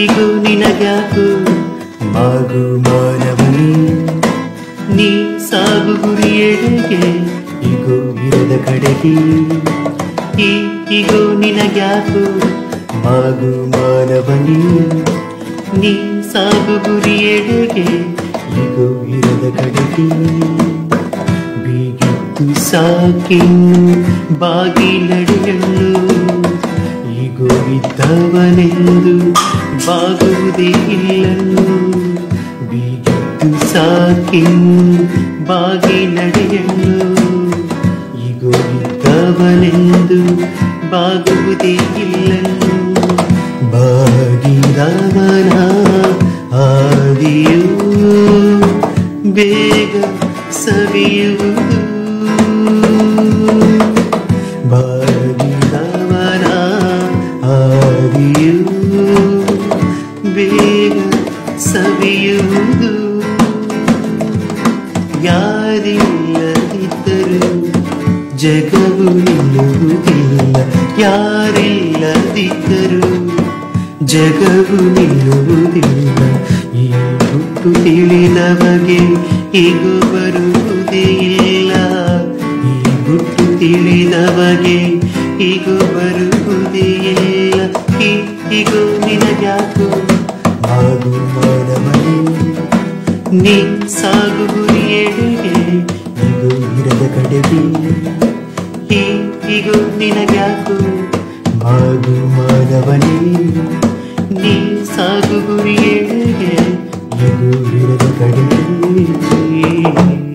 ಹೀಗೂ ನಿನಗ್ಯಾಕು ಮಾಗು ಮಾನವನಿ ನೀ ಸಾಗು ಗುರಿಯೆಡೆಗೆ ಈಗೋ ಇರದ ಕಡೆಗೆ ಈ ಈಗೋ ನಿನಗ್ಯಾಕು ಮಾಗು ಮಾನವನಿ ನೀ ಸಾಗು ಗುರಿಯೆಡೆಗೆ ಈಗೋ ಇರದ ಕಡೆಗೆ ಬೀಗಿತ್ತು ಸಾಕಿನ್ನು ಬಾಗಿ ನಡೆಯಲು ಈಗೋ ಇದ್ದವನೆಂದು ಬಾಗುವುದೇ ಇಲ್ಲನು ಬೀಗಿತ್ತು ಸಾಕಿನ್ನು ಬಾಗಿ ನಡೆಯಲು ಈಗೋ ಇದ್ದವನೆಂದು ಬಾಗುವುದೇ ಇಲ್ಲನು ಬಾಗಿದವನ ಆದಿಯು ಬೇಗ ಸವಿಯುವುದು ಬಾಗಿದವನ ಆದಿಯು ಬೇಗ ಸವಿಯುವುದು ಯಾರಿಲ್ಲದಿದ್ದರೂ ಜಗವು ನಿಲ್ಲುವುದಿಲ್ಲ ಯಾರಿಲ್ಲದಿದ್ದರೂ ಜಗವು ನಿಲ್ಲುವುದಿಲ್ಲ ಈ ಹುಟ್ಟು ತಿಳಿದವಗೆ ಈಗ ಬರುವುದೇ ಇಲ್ಲ ಈ ಹುಟ್ಟು ತಿಳಿದವಗೆ ಈಗ ಬರುವುದೇ ಇಲ್ಲ ಈ- ಈಗೋ ನಿನಗ್ಯಾಕೋ ಮಾಗು ಮಾನವನೇ ನೀ ಸಾಗು ಗುರಿಯೆಡೆಗೆ ಈಗೋ ಇರದ ಕಡೆಗೆ ಈ ಈಗೋ ನಿನಗ್ಯಾಕು ಮಾಗು ಮಾನವನೇ ನೀ ಸಾಗು ಗುರಿಯೆಡೆಗೆ ಈಗೋ ಇರದ ಕಡೆಗೆ